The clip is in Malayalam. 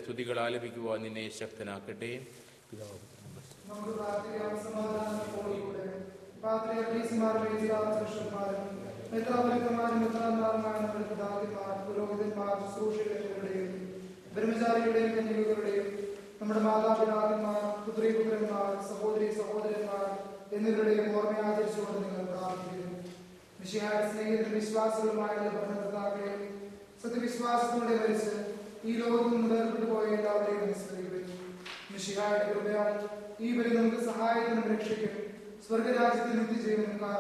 സ്തുതികൾ ആലപിക്കുവാൻ നിന്നെ ശക്തനാക്കട്ടെ പിതാവ് നമുക്ക് പ്രാർത്ഥിക്കാം സമാധാനത്തോടുകൂടെ പാത്രിയർമാർ മേജിരാമകൃഷ്ണന്മാരും മെത്രാപലിക്കന്മാരും മെത്രാന്മാരുമായ നമ്മുടെ പിതാക്കന്മാർ പുരോഹിതന്മാർ ശുശ്രൂഷകരുടെയും ബ്രഹ്മചാരികളുടെയും കന്യകകളുടെയും നമ്മുടെ മാതാപിതാക്കന്മാർ പുത്രീപുത്രന്മാർ സഹോദരി സഹോദരന്മാർ എന്നിവരുടെയും ഓർമ്മ ആചരിച്ചുകൊണ്ട് നിങ്ങൾ പ്രാർത്ഥിക്കുന്നു വിഷയായ സ്നേഹിതരും വിശ്വാസികളുമായ ഭരണകർത്താക്കളെ സത്യവിശ്വാസത്തോടെ മരിച്ച് ഈ ലോകത്ത് നിന്ന് വേർപെട്ടു പോയ എല്ലാവരെയും അനുസ്മരിക്കുന്നു മിഷിഹായുടെ കൃപയാൽ ഈ വരെ നമുക്ക് സഹായത്തിനും രക്ഷയ്ക്കും സ്വർഗരാജ്യത്തിന് നിത്യജീവനും കാരണം